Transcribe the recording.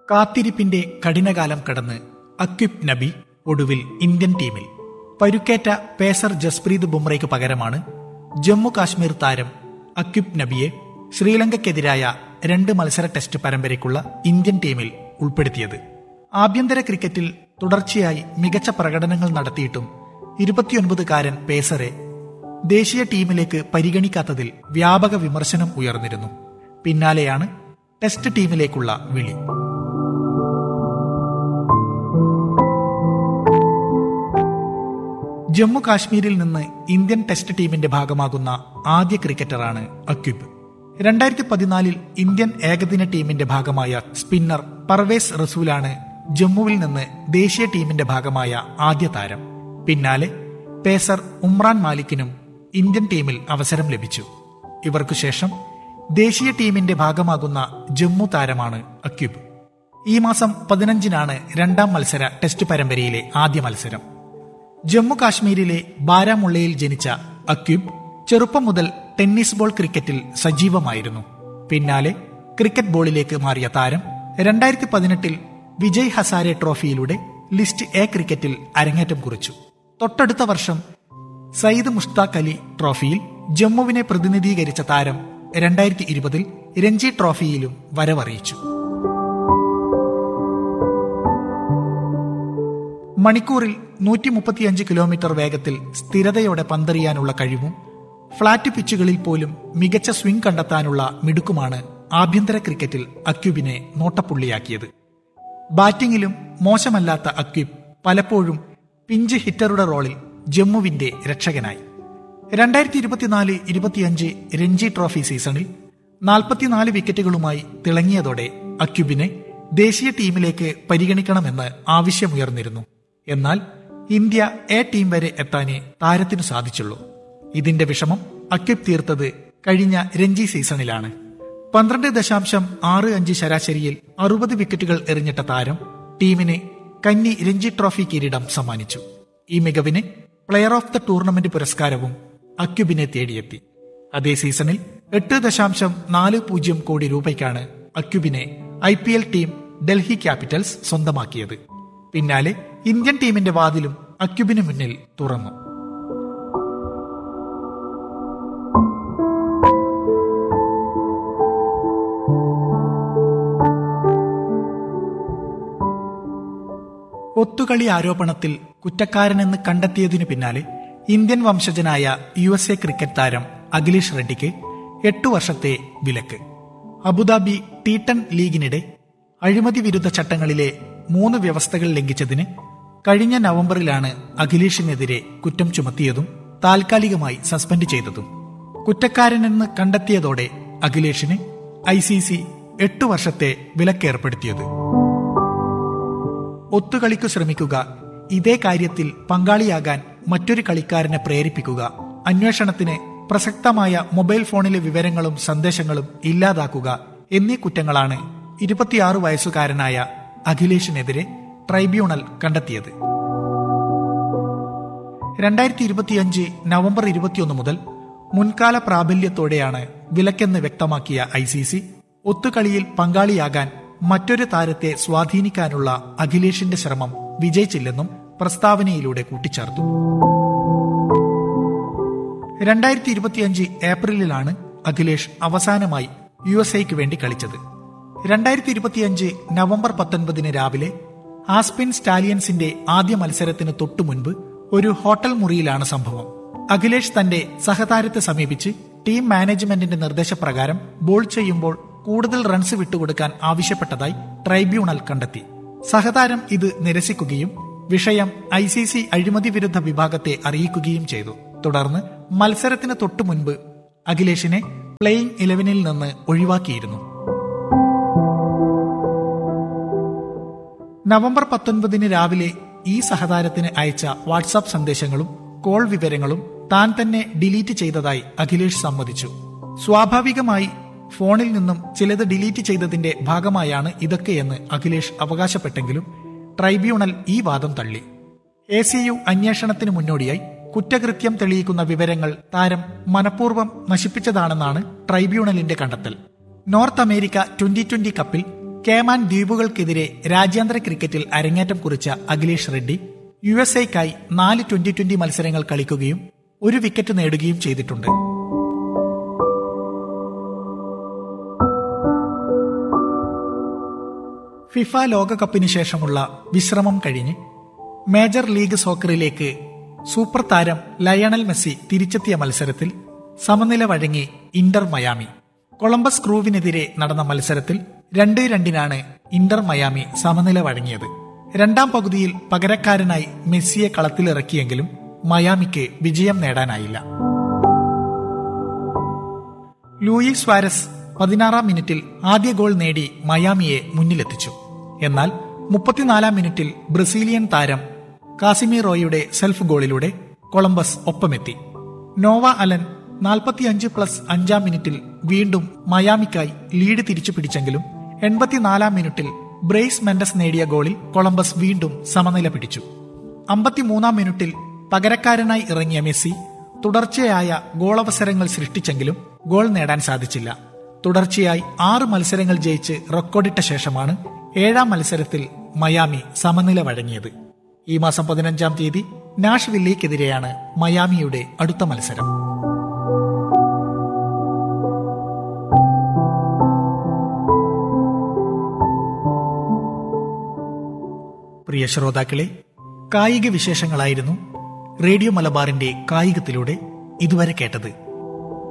കാത്തിരിപ്പിന്റെ കഠിനകാലം കടന്ന് അക്വിബ് നബി ഒടുവിൽ ഇന്ത്യൻ ടീമിൽ പരുക്കേറ്റ പേസർ ജസ്പ്രീത് ബുംറയ്ക്ക് പകരമാണ് ജമ്മു കാശ്മീർ താരം അക്വിബ് നബിയെ ശ്രീലങ്കയ്ക്കെതിരായ രണ്ട് മത്സര ടെസ്റ്റ് പരമ്പരയ്ക്കുള്ള ഇന്ത്യൻ ടീമിൽ ഉൾപ്പെടുത്തിയത് ആഭ്യന്തര ക്രിക്കറ്റിൽ തുടർച്ചയായി മികച്ച പ്രകടനങ്ങൾ നടത്തിയിട്ടും ഇരുപത്തിയൊൻപതുകാരൻ പേസറെ ദേശീയ ടീമിലേക്ക് പരിഗണിക്കാത്തതിൽ വ്യാപക വിമർശനം ഉയർന്നിരുന്നു പിന്നാലെയാണ് ടെസ്റ്റ് ടീമിലേക്കുള്ള വിളി ജമ്മു കാശ്മീരിൽ നിന്ന് ഇന്ത്യൻ ടെസ്റ്റ് ടീമിന്റെ ഭാഗമാകുന്ന ആദ്യ ക്രിക്കറ്ററാണ് അക്യുബ് രണ്ടായിരത്തി പതിനാലിൽ ഇന്ത്യൻ ഏകദിന ടീമിന്റെ ഭാഗമായ സ്പിന്നർ പർവേസ് റസൂലാണ് ജമ്മുവിൽ നിന്ന് ദേശീയ ടീമിന്റെ ഭാഗമായ ആദ്യ താരം പിന്നാലെ പേസർ ഉമ്രാൻ മാലിക്കിനും ഇന്ത്യൻ ടീമിൽ അവസരം ലഭിച്ചു ഇവർക്കു ശേഷം ദേശീയ ടീമിന്റെ ഭാഗമാകുന്ന ജമ്മു താരമാണ് അക്യുബ് ഈ മാസം പതിനഞ്ചിനാണ് രണ്ടാം മത്സര ടെസ്റ്റ് പരമ്പരയിലെ ആദ്യ മത്സരം ജമ്മു കാശ്മീരിലെ ബാരാമുള്ളയിൽ ജനിച്ച അക്യുബ് ചെറുപ്പം മുതൽ ടെന്നീസ് ബോൾ ക്രിക്കറ്റിൽ സജീവമായിരുന്നു പിന്നാലെ ക്രിക്കറ്റ് ബോളിലേക്ക് മാറിയ താരം രണ്ടായിരത്തി പതിനെട്ടിൽ വിജയ് ഹസാരെ ട്രോഫിയിലൂടെ ലിസ്റ്റ് എ ക്രിക്കറ്റിൽ അരങ്ങേറ്റം കുറിച്ചു തൊട്ടടുത്ത വർഷം സയ്യിദ് മുഷ്താഖ് അലി ട്രോഫിയിൽ ജമ്മുവിനെ പ്രതിനിധീകരിച്ച താരം രണ്ടായിരത്തി ഇരുപതിൽ രഞ്ജി ട്രോഫിയിലും വരവറിയിച്ചു മണിക്കൂറിൽ നൂറ്റി മുപ്പത്തിയഞ്ച് കിലോമീറ്റർ വേഗത്തിൽ സ്ഥിരതയോടെ പന്തെറിയാനുള്ള കഴിവും ഫ്ളാറ്റ് പിച്ചുകളിൽ പോലും മികച്ച സ്വിംഗ് കണ്ടെത്താനുള്ള മിടുക്കുമാണ് ആഭ്യന്തര ക്രിക്കറ്റിൽ അക്യുബിനെ നോട്ടപ്പുള്ളിയാക്കിയത് ബാറ്റിംഗിലും മോശമല്ലാത്ത അക്യുബ് പലപ്പോഴും പിഞ്ച് ഹിറ്ററുടെ റോളിൽ ജമ്മുവിന്റെ രക്ഷകനായി രണ്ടായിരത്തി ഇരുപത്തിനാല് ഇരുപത്തിയഞ്ച് രഞ്ജി ട്രോഫി സീസണിൽ നാൽപ്പത്തിനാല് വിക്കറ്റുകളുമായി തിളങ്ങിയതോടെ അക്യുബിനെ ദേശീയ ടീമിലേക്ക് പരിഗണിക്കണമെന്ന് ആവശ്യമുയർന്നിരുന്നു എന്നാൽ ഇന്ത്യ എ ടീം വരെ എത്താനേ താരത്തിനു സാധിച്ചുള്ളൂ ഇതിന്റെ വിഷമം അക്യുബ് തീർത്തത് കഴിഞ്ഞ രഞ്ജി സീസണിലാണ് പന്ത്രണ്ട് ദശാംശം ആറ് അഞ്ച് ശരാശരിയിൽ അറുപത് വിക്കറ്റുകൾ എറിഞ്ഞിട്ട താരം ടീമിന് കന്നി രഞ്ജി ട്രോഫി കിരീടം സമ്മാനിച്ചു ഈ മികവിന് പ്ലെയർ ഓഫ് ദ ടൂർണമെന്റ് പുരസ്കാരവും അക്യുബിനെ തേടിയെത്തി അതേ സീസണിൽ എട്ട് ദശാംശം നാല് പൂജ്യം കോടി രൂപയ്ക്കാണ് അക്യുബിനെ I P L team Delhi Capitals സ്വന്തമാക്കിയത് പിന്നാലെ ഇന്ത്യൻ ടീമിന്റെ വാതിലും അക്യുബിന് മുന്നിൽ തുറന്നു ഒത്തുകളി ആരോപണത്തിൽ കുറ്റക്കാരനെന്ന് കണ്ടെത്തിയതിനു പിന്നാലെ ഇന്ത്യൻ വംശജനായ യു എസ് എ ക്രിക്കറ്റ് താരം അഖിലേഷ് റെഡ്ഡിക്ക് എട്ടു വർഷത്തെ വിലക്ക് അബുദാബി ടി ടെൻ ലീഗിനിടെ അഴിമതി വിരുദ്ധ ചട്ടങ്ങളിലെ മൂന്ന് വ്യവസ്ഥകൾ ലംഘിച്ചതിന് കഴിഞ്ഞ നവംബറിലാണ് അഖിലേഷിനെതിരെ കുറ്റം ചുമത്തിയതും താൽക്കാലികമായി സസ്പെൻഡ് ചെയ്തതും കുറ്റക്കാരനെന്ന് കണ്ടെത്തിയതോടെ അഖിലേഷിന് ഐ സി സി എട്ടു വർഷത്തെ വിലക്കേർപ്പെടുത്തിയത് ഒത്തുകളിക്കു ശ്രമിക്കുക ഇതേ കാര്യത്തിൽ പങ്കാളിയാകാൻ മറ്റൊരു കളിക്കാരനെ പ്രേരിപ്പിക്കുക അന്വേഷണത്തിന് പ്രസക്തമായ മൊബൈൽ ഫോണിലെ വിവരങ്ങളും സന്ദേശങ്ങളും ഇല്ലാതാക്കുക എന്നീ കുറ്റങ്ങളാണ് ഇരുപത്തിയാറ് വയസ്സുകാരനായ അഖിലേഷിനെതിരെ ട്രൈബ്യൂണൽ കണ്ടെത്തിയത് രണ്ടായിരത്തി ഇരുപത്തിയഞ്ച് നവംബർ ഇരുപത്തിയൊന്ന് മുതൽ മുൻകാല പ്രാബല്യത്തോടെയാണ് വിലക്കെന്ന് വ്യക്തമാക്കിയ ഐ സി സി ഒത്തുകളിയിൽ പങ്കാളിയാകാൻ മറ്റൊരു താരത്തെ സ്വാധീനിക്കാനുള്ള അഖിലേഷിന്റെ ശ്രമം വിജയിച്ചില്ലെന്നും പ്രസ്താവനയിലൂടെ കൂട്ടിച്ചേർത്തു രണ്ടായിരത്തി ഇരുപത്തിയഞ്ച് ഏപ്രിലിലാണ് അഖിലേഷ് അവസാനമായി യു എസ് എക്ക് വേണ്ടി കളിച്ചത് രണ്ടായിരത്തി ഇരുപത്തിയഞ്ച് നവംബർ പത്തൊൻപതിന് രാവിലെ ആസ്പിൻ സ്റ്റാലിയൻസിന്റെ ആദ്യ മത്സരത്തിന് തൊട്ടു മുൻപ് ഒരു ഹോട്ടൽ മുറിയിലാണ് സംഭവം അഖിലേഷ് തന്റെ സഹതാരത്തെ സമീപിച്ച് ടീം മാനേജ്മെന്റിന്റെ നിർദ്ദേശപ്രകാരം ബോൾ ചെയ്യുമ്പോൾ കൂടുതൽ റൺസ് വിട്ടുകൊടുക്കാൻ ആവശ്യപ്പെട്ടതായി ട്രൈബ്യൂണൽ കണ്ടെത്തി സഹതാരം ഇത് നിരസിക്കുകയും വിഷയം ഐ സി സി അഴിമതി വിരുദ്ധ വിഭാഗത്തെ അറിയിക്കുകയും ചെയ്തു തുടർന്ന് മത്സരത്തിന് തൊട്ടു മുൻപ് അഖിലേഷിനെ പ്ലേയിംഗ് ഇലവനിൽ നിന്ന് ഒഴിവാക്കിയിരുന്നു നവംബർ പത്തൊൻപതിന് രാവിലെ ഈ സഹതാരത്തിന് അയച്ച വാട്സാപ്പ് സന്ദേശങ്ങളും കോൾ വിവരങ്ങളും താൻ തന്നെ ഡിലീറ്റ് ചെയ്തതായി അഖിലേഷ് സമ്മതിച്ചു സ്വാഭാവികമായി ഫോണിൽ നിന്നും ചിലത് ഡിലീറ്റ് ചെയ്തതിന്റെ ഭാഗമായാണ് ഇതൊക്കെയെന്ന് അഖിലേഷ് അവകാശപ്പെട്ടെങ്കിലും ട്രൈബ്യൂണൽ ഈ വാദം തള്ളി എ സി യു അന്വേഷണത്തിന് മുന്നോടിയായി കുറ്റകൃത്യം തെളിയിക്കുന്ന വിവരങ്ങൾ താരം മനഃപൂർവ്വം നശിപ്പിച്ചതാണെന്നാണ് ട്രൈബ്യൂണലിന്റെ കണ്ടെത്തൽ നോർത്ത് അമേരിക്ക ട്വന്റി ട്വന്റി കപ്പിൽ കേമാൻ ദ്വീപുകൾക്കെതിരെ രാജ്യാന്തര ക്രിക്കറ്റിൽ അരങ്ങേറ്റം കുറിച്ച അഖിലേഷ് റെഡ്ഡി യു എസ് എക്കായി നാല് ട്വന്റി ട്വന്റി മത്സരങ്ങൾ കളിക്കുകയും ഒരു വിക്കറ്റ് നേടുകയും ചെയ്തിട്ടുണ്ട് ഫിഫ ലോകകപ്പിന് ശേഷമുള്ള വിശ്രമം കഴിഞ്ഞ് മേജർ ലീഗ് സോക്കറിലേക്ക് സൂപ്പർ താരം ലയണൽ മെസ്സി തിരിച്ചെത്തിയ മത്സരത്തിൽ സമനില വഴങ്ങി ഇന്റർ മയാമി കൊളംബസ് ക്രൂവിനെതിരെ നടന്ന മത്സരത്തിൽ രണ്ട് രണ്ടിനാണ് ഇന്റർ മയാമി സമനില വഴങ്ങിയത് രണ്ടാം പകുതിയിൽ പകരക്കാരനായി മെസ്സിയെ കളത്തിലിറക്കിയെങ്കിലും മയാമിക്ക് വിജയം നേടാനായില്ല ലൂയി സ്വാരസ് പതിനാറാം മിനിറ്റിൽ ആദ്യ ഗോൾ നേടി മയാമിയെ മുന്നിലെത്തിച്ചു എന്നാൽ മുപ്പത്തിനാലാം മിനിറ്റിൽ ബ്രസീലിയൻ താരം കാസിമിറോയുടെ സെൽഫ് ഗോളിലൂടെ കൊളംബസ് ഒപ്പമെത്തി നോവ അലൻ നാൽപ്പത്തിയഞ്ച് പ്ലസ് അഞ്ചാം മിനിറ്റിൽ വീണ്ടും മയാമിക്കായി ലീഡ് തിരിച്ചു പിടിച്ചെങ്കിലും എൺപത്തിനാലാം മിനിറ്റിൽ ബ്രേസ് മെൻഡസ് നേടിയ ഗോളിൽ കൊളംബസ് വീണ്ടും സമനില പിടിച്ചു അമ്പത്തിമൂന്നാം മിനിറ്റിൽ പകരക്കാരനായി ഇറങ്ങിയ മെസ്സി തുടർച്ചയായ ഗോളവസരങ്ങൾ സൃഷ്ടിച്ചെങ്കിലും ഗോൾ നേടാൻ സാധിച്ചില്ല തുടർച്ചയായി ആറ് മത്സരങ്ങൾ ജയിച്ച് റെക്കോർഡിട്ട ശേഷമാണ് ഏഴാം മത്സരത്തിൽ മയാമി സമനില വഴങ്ങിയത് ഈ മാസം പതിനഞ്ചാം തീയതി നാഷ്വില്ലിക്കെതിരെയാണ് മയാമിയുടെ അടുത്ത മത്സരം പ്രിയ ശ്രോതാക്കളെ കായിക വിശേഷങ്ങളായിരുന്നു റേഡിയോ മലബാറിന്റെ കായികത്തിലൂടെ ഇതുവരെ കേട്ടത്